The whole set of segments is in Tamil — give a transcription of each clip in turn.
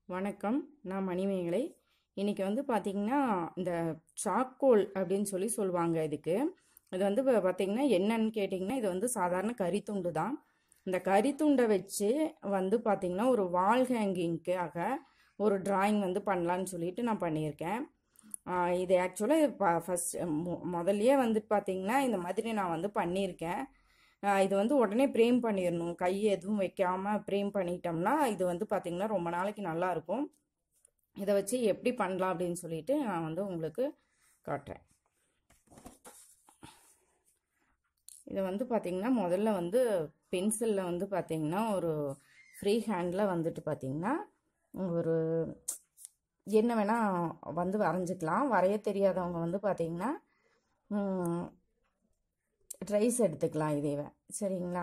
வணக்கம் நான் மணிமேகலை இன்னைக்கு வந்து பார்த்தீங்கன்னா இந்த சாக்கோல் அப்படின்னு சொல்லி சொல்லுவாங்க இதுக்கு இது வந்து இப்போ பார்த்தீங்கன்னா என்னன்னு கேட்டிங்கன்னா இது வந்து சாதாரண கரித்துண்டு தான் இந்த கரித்துண்டை வச்சு வந்து பார்த்தீங்கன்னா ஒரு வால் ஹேங்கிங்க்காக ஒரு டிராயிங் வந்து பண்ணலான்னு சொல்லிட்டு நான் பண்ணியிருக்கேன் ஆஹ் இது ஆக்சுவலாக ஃபஸ்ட் முதல்லயே வந்து பார்த்தீங்கன்னா இந்த மாதிரி நான் வந்து பண்ணியிருக்கேன் ஆஹ் இது வந்து உடனே ப்ரேம் பண்ணிடணும் கை எதுவும் வைக்காம ப்ரேம் பண்ணிட்டோம்னா இது வந்து பார்த்தீங்கன்னா ரொம்ப நாளைக்கு நல்லா இருக்கும் இதை வச்சு எப்படி பண்ணலாம் அப்படின்னு சொல்லிட்டு நான் வந்து உங்களுக்கு காட்டுறேன் இதை வந்து பார்த்தீங்கன்னா முதல்ல வந்து பென்சிலில் வந்து பார்த்தீங்கன்னா ஒரு ஃப்ரீ ஹேண்டில் வந்துட்டு பார்த்தீங்கன்னா ஒரு என்ன வேணால் வந்து வரைஞ்சிக்கலாம் வரைய தெரியாதவங்க வந்து பார்த்தீங்கன்னா ட்ரைஸ் எடுத்துக்கலாம் இதேவை சரிங்களா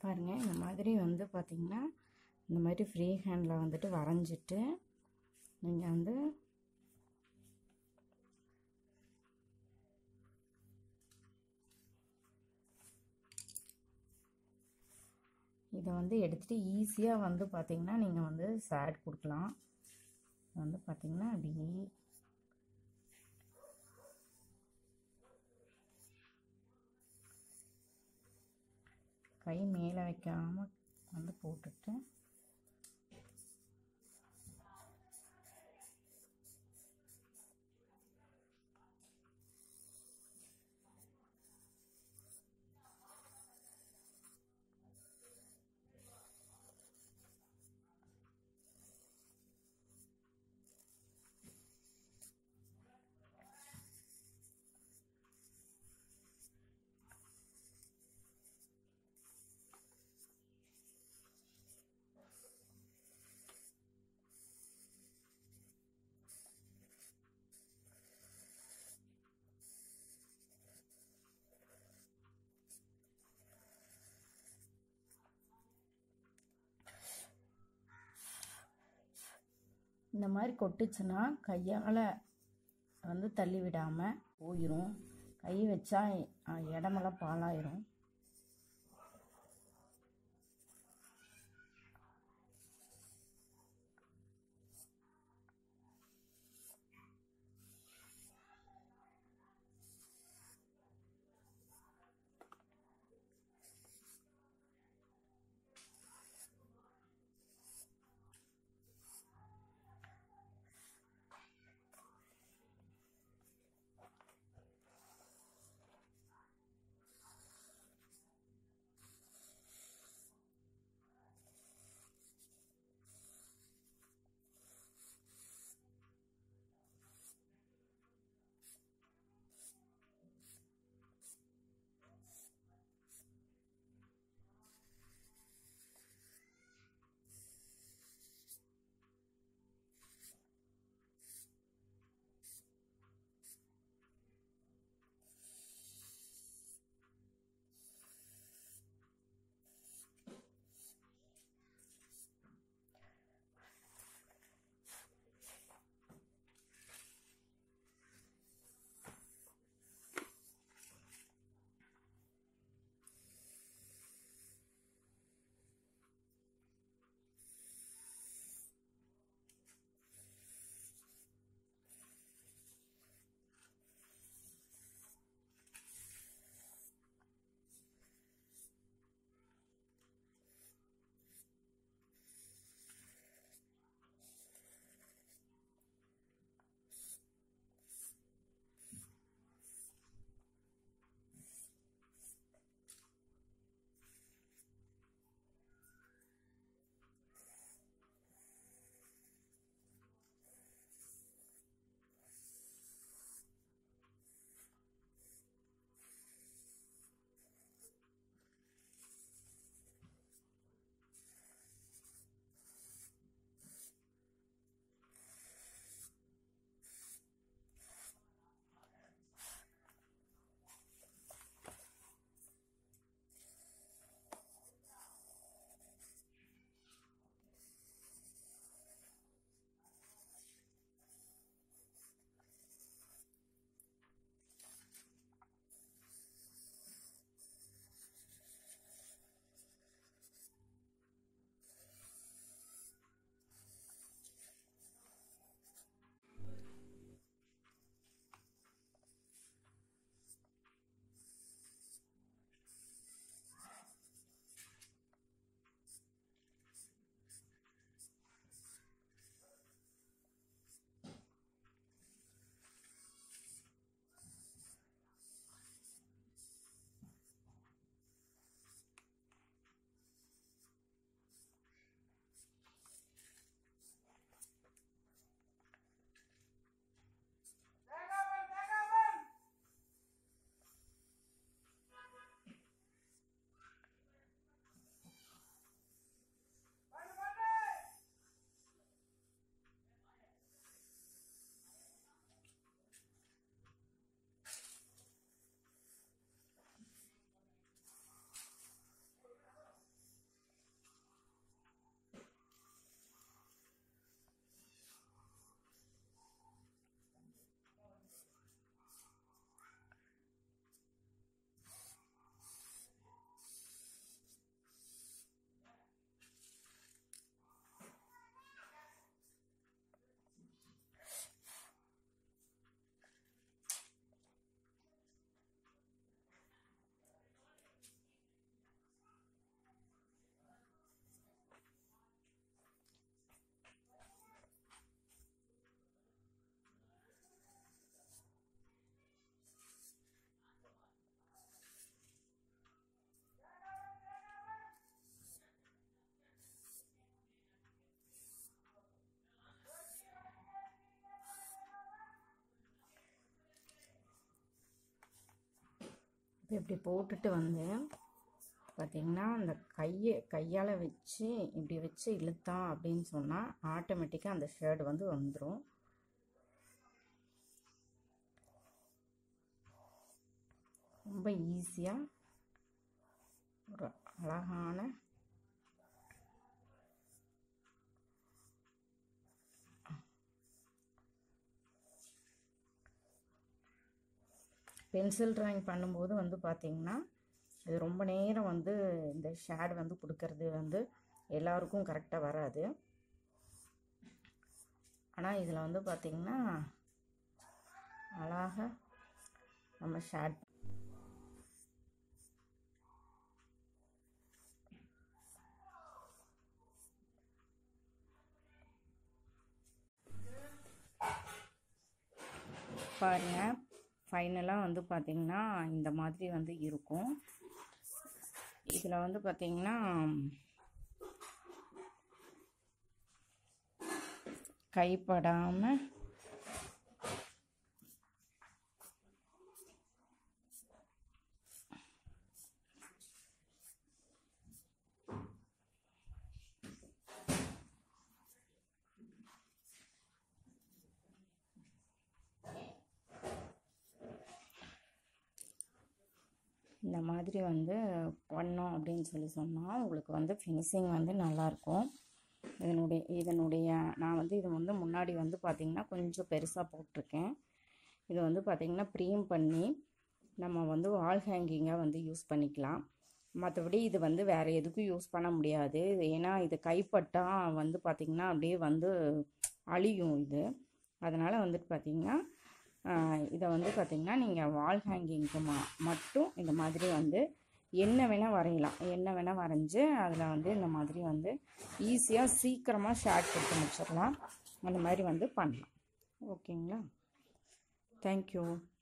பாருங்கள் இந்த மாதிரி வந்து பார்த்திங்கன்னா இந்த மாதிரி ஃப்ரீ ஹேண்டில் வந்துட்டு வரைஞ்சிட்டு நீங்கள் வந்து இதை வந்து எடுத்துகிட்டு ஈஸியாக வந்து பார்த்திங்கன்னா நீங்கள் வந்து சேட் கொடுக்கலாம் வந்து பார்த்திங்கன்னா அப்படியே கை மேலே வைக்காமல் வந்து போட்டுட்டு இந்த மாதிரி கொட்டுச்சுன்னா கையால் வந்து தள்ளி விடாமல் போயிடும் கை வச்சா அஹ், இடமெல்லாம் பாலாயிரும் இப்போ இப்படி போட்டுட்டு வந்து பார்த்திங்கன்னா அந்த கையை கையால் வச்சு இப்படி வச்சு இழுத்தான் அப்படின்னு சொன்னால் ஆட்டோமேட்டிக்காக அந்த ஷேட் வந்து வந்துடும் ரொம்ப ஈஸியாக ஒரு அழகான பென்சில் ட்ராயிங் பண்ணும்போது வந்து பார்த்திங்கன்னா இது ரொம்ப நேரம் வந்து இந்த ஷேட் வந்து கொடுக்கறது வந்து எல்லாருக்கும் கரெக்டாக வராது ஆனால் இதில் வந்து பார்த்திங்கன்னா அழகாக நம்ம ஷேட் பாருங்கள் ஃபைனலாக வந்து பார்த்திங்கன்னா இந்த மாதிரி வந்து இருக்கும் இதில் வந்து பார்த்திங்கன்னா கைப்படாமல் இந்த மாதிரி வந்து பண்ணோம் அப்படின்னு சொல்லி சொன்னால் உங்களுக்கு வந்து ஃபினிஷிங் வந்து நல்லாயிருக்கும் இதனுடைய இதனுடைய நான் வந்து இது வந்து முன்னாடி வந்து பார்த்திங்கன்னா கொஞ்சம் பெருசாக போட்டிருக்கேன் இது வந்து பார்த்திங்கன்னா ப்ரீம் பண்ணி நம்ம வந்து வால் ஹேங்கிங்காக வந்து யூஸ் பண்ணிக்கலாம் மற்றபடி இது வந்து வேறு எதுக்கும் யூஸ் பண்ண முடியாது ஏன்னா இது கைப்பட்டால் வந்து பார்த்திங்கன்னா அப்படியே வந்து அழியும் இது அதனால் வந்துட்டு பார்த்திங்கன்னா இதை வந்து பார்த்திங்கன்னா நீங்கள் வால் ஹேங்கிங்க்கு மா மட்டும் இந்த மாதிரி வந்து என்ன வேணால் வரையலாம் என்ன வேணால் வரைஞ்சி அதில் வந்து இந்த மாதிரி வந்து ஈஸியாக சீக்கிரமாக ஷேட் கொடுத்து முடிச்சிடலாம் அந்த மாதிரி வந்து பண்ணலாம் ஓகேங்களா தேங்க்யூ